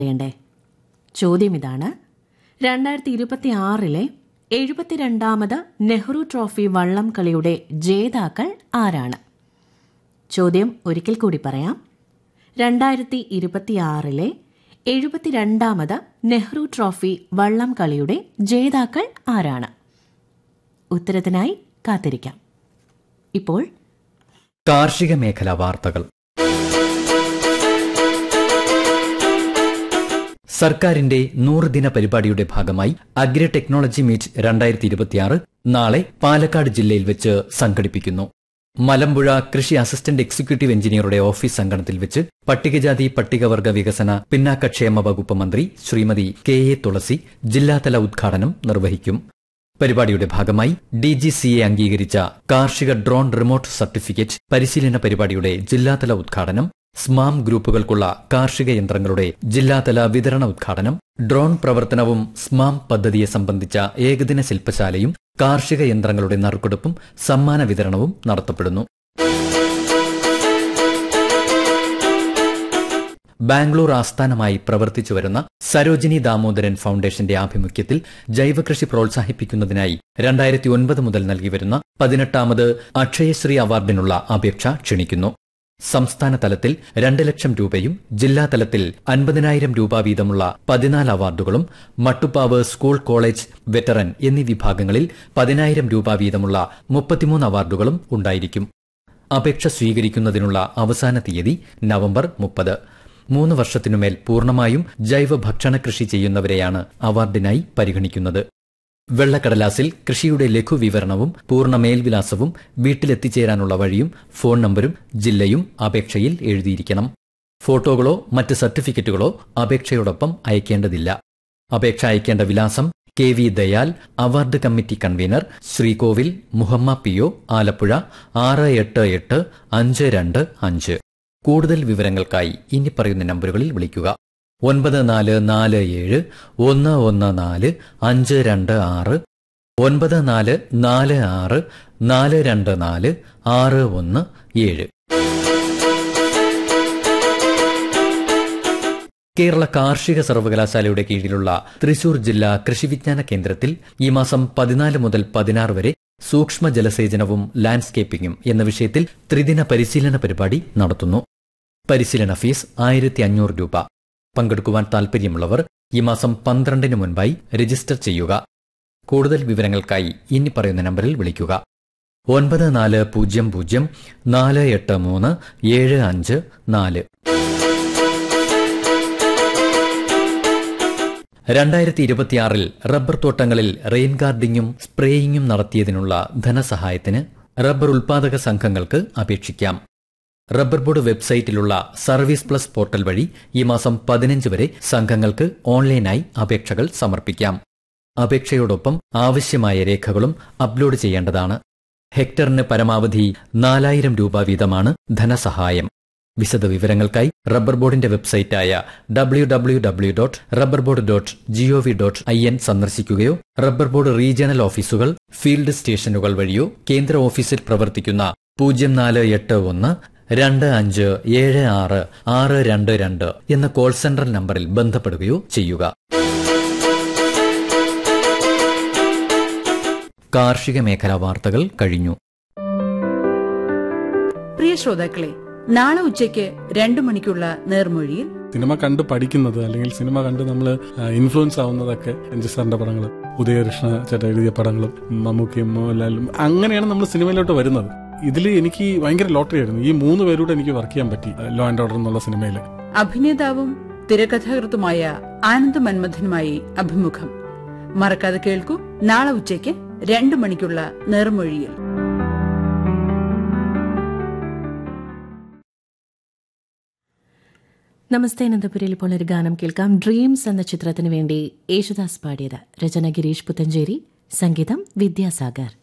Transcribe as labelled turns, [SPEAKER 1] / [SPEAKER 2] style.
[SPEAKER 1] അറിയണ്ടേ ചോദ്യം ഇതാണ് രണ്ടായിരത്തി ഇരുപത്തി ആറിലെ എഴുപത്തിരണ്ടാമത് നെഹ്റു ട്രോഫി വള്ളം കളിയുടെ ജേതാക്കൾ ആരാണ് ചോദ്യം ഒരിക്കൽ കൂടി പറയാം രണ്ടായിരത്തി ഇരുപത്തിയാറിലെ എഴുപത്തിരണ്ടാമത് നെഹ്റു ട്രോഫി വള്ളം കളിയുടെ ജേതാക്കൾ ആരാണ് ഉത്തരത്തിനായി കാത്തിരിക്കാം ഇപ്പോൾ
[SPEAKER 2] കാർഷിക മേഖലാ വാർത്തകൾ സർക്കാരിന്റെ നൂറ് ദിന പരിപാടിയുടെ ഭാഗമായി അഗ്രി ടെക്നോളജി മീറ്റ് രണ്ടായിരത്തി ഇരുപത്തിയാറ് നാളെ പാലക്കാട് ജില്ലയിൽ വെച്ച് സംഘടിപ്പിക്കുന്നു മലമ്പുഴ കൃഷി അസിസ്റ്റന്റ് എക്സിക്യൂട്ടീവ് എഞ്ചിനീയറുടെ ഓഫീസ് അങ്കണത്തിൽ വെച്ച് പട്ടികജാതി പട്ടികവർഗ വികസന പിന്നാക്കക്ഷേമ വകുപ്പ് മന്ത്രി ശ്രീമതി കെ എ തുളസി ജില്ലാതല ഉദ്ഘാടനം നിർവഹിക്കും പരിപാടിയുടെ ഭാഗമായി ഡി ജി സി എ അംഗീകരിച്ച കാർഷിക ഡ്രോൺ റിമോട്ട് സർട്ടിഫിക്കറ്റ് പരിശീലന പരിപാടിയുടെ ജില്ലാതല ഉദ്ഘാടനം സ്മാം ഗ്രൂപ്പുകൾക്കുള്ള കാർഷിക യന്ത്രങ്ങളുടെ ജില്ലാതല വിതരണ ഉദ്ഘാടനം ഡ്രോൺ പ്രവർത്തനവും സ്മാം പദ്ധതിയെ സംബന്ധിച്ച ഏകദിന ശില്പശാലയും കാർഷിക യന്ത്രങ്ങളുടെ നറുക്കെടുപ്പും സമ്മാന വിതരണവും നടത്തപ്പെടുന്നു ബാംഗ്ലൂർ ആസ്ഥാനമായി പ്രവർത്തിച്ചു വരുന്ന സരോജിനി ദാമോദരൻ ഫൗണ്ടേഷന്റെ ആഭിമുഖ്യത്തിൽ ജൈവകൃഷി പ്രോത്സാഹിപ്പിക്കുന്നതിനായി രണ്ടായിരത്തി ഒൻപത് മുതൽ നൽകിവരുന്ന പതിനെട്ടാമത് അക്ഷയശ്രീ അവാർഡിനുള്ള അപേക്ഷ ക്ഷണിക്കുന്നു സംസ്ഥാന തലത്തിൽ രണ്ട് ലക്ഷം രൂപയും ജില്ലാ തലത്തിൽ അൻപതിനായിരം രൂപ വീതമുള്ള പതിനാല് അവാർഡുകളും മട്ടുപ്പാവ് സ്കൂൾ കോളേജ് വെറ്ററൻ എന്നീ വിഭാഗങ്ങളിൽ പതിനായിരം രൂപ വീതമുള്ള മുപ്പത്തിമൂന്ന് അവാർഡുകളും ഉണ്ടായിരിക്കും അപേക്ഷ സ്വീകരിക്കുന്നതിനുള്ള അവസാന തീയതി നവംബർ മുപ്പത് മൂന്ന് വർഷത്തിനുമേൽ പൂർണ്ണമായും ജൈവ ഭക്ഷണ കൃഷി ചെയ്യുന്നവരെയാണ് അവാർഡിനായി പരിഗണിക്കുന്നത് വെള്ളക്കടലാസിൽ കൃഷിയുടെ ലഘുവിവരണവും പൂർണ്ണ മേൽവിലാസവും വീട്ടിലെത്തിച്ചേരാനുള്ള വഴിയും ഫോൺ നമ്പരും ജില്ലയും അപേക്ഷയിൽ എഴുതിയിരിക്കണം ഫോട്ടോകളോ മറ്റ് സർട്ടിഫിക്കറ്റുകളോ അപേക്ഷയോടൊപ്പം അയക്കേണ്ടതില്ല അപേക്ഷ അയക്കേണ്ട വിലാസം K V Dayal award committee convener Sreekovil Muhamma P O Alappuzha ആറ് എട്ട് എട്ട് അഞ്ച് രണ്ട് അഞ്ച് കൂടുതൽ വിവരങ്ങൾക്കായി ഇനി പറയുന്ന നമ്പറുകളിൽ വിളിക്കുക ഒൻപത് നാല് നാല് ഏഴ് ഒന്ന് ഒന്ന് നാല് അഞ്ച് രണ്ട് ആറ് ഒൻപത് നാല് നാല് ആറ് നാല് രണ്ട് നാല് ആറ് ഒന്ന് ഏഴ് കേരള കാർഷിക സർവകലാശാലയുടെ കീഴിലുള്ള തൃശൂർ ജില്ലാ കൃഷിവിജ്ഞാന കേന്ദ്രത്തിൽ ഈ മാസം പതിനാല് മുതൽ പതിനാറ് വരെ സൂക്ഷ്മ ജലസേചനവും ലാൻഡ്സ്കേപ്പിംഗും എന്ന വിഷയത്തിൽ ത്രിദിന പരിശീലന പരിപാടി നടത്തുന്നു പരിശീലന ഫീസ് ആയിരത്തി അഞ്ഞൂറ് രൂപ പങ്കെടുക്കുവാൻ താൽപ്പര്യമുള്ളവർ ഈ മാസം പന്ത്രണ്ടിന് മുൻപായി രജിസ്റ്റർ ചെയ്യുക കൂടുതൽ വിവരങ്ങൾക്കായി ഇനി പറയുന്ന നമ്പറിൽ വിളിക്കുക ഒൻപത് നാല് പൂജ്യം പൂജ്യം നാല് എട്ട് മൂന്ന് ഏഴ് അഞ്ച് നാല് രണ്ടായിരത്തി ഇരുപത്തിയാറിൽ റബ്ബർ തോട്ടങ്ങളിൽ റെയിൻ ഗാർഡിങ്ങും സ്പ്രേയിങ്ങും നടത്തിയതിനുള്ള ധനസഹായത്തിന് റബ്ബർ ഉൽപാദക സംഘങ്ങൾക്ക് അപേക്ഷിക്കാം റബ്ബർ ബോർഡ് വെബ്സൈറ്റിലുള്ള സർവീസ് പ്ലസ് പോർട്ടൽ വഴി ഈ മാസം പതിനഞ്ച് വരെ സംഘങ്ങൾക്ക് ഓൺലൈനായി അപേക്ഷകൾ സമർപ്പിക്കാം അപേക്ഷയോടൊപ്പം ആവശ്യമായ രേഖകളും അപ്ലോഡ് ചെയ്യേണ്ടതാണ് ഹെക്ടറിന് പരമാവധി നാലായിരം രൂപ വീതമാണ് ധനസഹായം വിശദ വിവരങ്ങൾക്കായി റബ്ബർ ബോർഡിന്റെ വെബ്സൈറ്റായ W W W dot rubber board dot G O V dot I N സന്ദർശിക്കുകയോ റബ്ബർ ബോർഡ് റീജിയണൽ ഓഫീസുകൾ ഫീൽഡ് സ്റ്റേഷനുകൾ വഴിയോ കേന്ദ്ര ഓഫീസിൽ പ്രവർത്തിക്കുന്ന പൂജ്യം നാല് എട്ട് ഒന്ന് രണ്ട് അഞ്ച് ഏഴ് ആറ് ആറ് രണ്ട് രണ്ട് എന്ന കോൾ സെന്റർ നമ്പറിൽ ബന്ധപ്പെടുകയോ ചെയ്യുക കാർഷിക മേഖലാ വാർത്തകൾ കഴിഞ്ഞു
[SPEAKER 3] പ്രിയ ശ്രോതാക്കളെ നാളെ ഉച്ചയ്ക്ക് രണ്ടു മണിക്കുള്ള നേർമൊഴിയിൽ
[SPEAKER 4] സിനിമ കണ്ട് പഠിക്കുന്നത് അല്ലെങ്കിൽ സിനിമ കണ്ട് നമ്മൾ ഇൻഫ്ലുവൻസ് ആവുന്നതൊക്കെ എൻ ജി സാറിന്റെ പടങ്ങൾ ഉദയകൃഷ്ണ ചേട്ട എഴുതിയ പടങ്ങളും മമ്മൂക്കിയും മോഹൻലാലും അങ്ങനെയാണ് നമ്മൾ സിനിമയിലോട്ട് വരുന്നത് ഇതിൽ എനിക്ക് ഭയങ്കര ലോട്ടറി ആയിരുന്നു ഈ മൂന്ന് പേരൂടെ എനിക്ക് വർക്ക് ചെയ്യാൻ പറ്റി ലോ ആൻഡ് ഓർഡർ എന്നുള്ള സിനിമയിൽ
[SPEAKER 3] അഭിനേതാവും തിരക്കഥാകൃത്തുമായ ആനന്ദ് മന്മഥനുമായി അഭിമുഖം മറക്കാതെ കേൾക്കൂ നാളെ ഉച്ചയ്ക്ക് രണ്ടു മണിക്കുള്ള നേർമൊഴിയിൽ
[SPEAKER 1] നമസ്തേ അനന്തപുരിയിൽ ഇപ്പോൾ ഒരു ഗാനം കേൾക്കാം ഡ്രീംസ് എന്ന ചിത്രത്തിന് വേണ്ടി യേശുദാസ് പാടിയത് രചന ഗിരീഷ് പുത്തഞ്ചേരി സംഗീതം വിദ്യാസാഗർ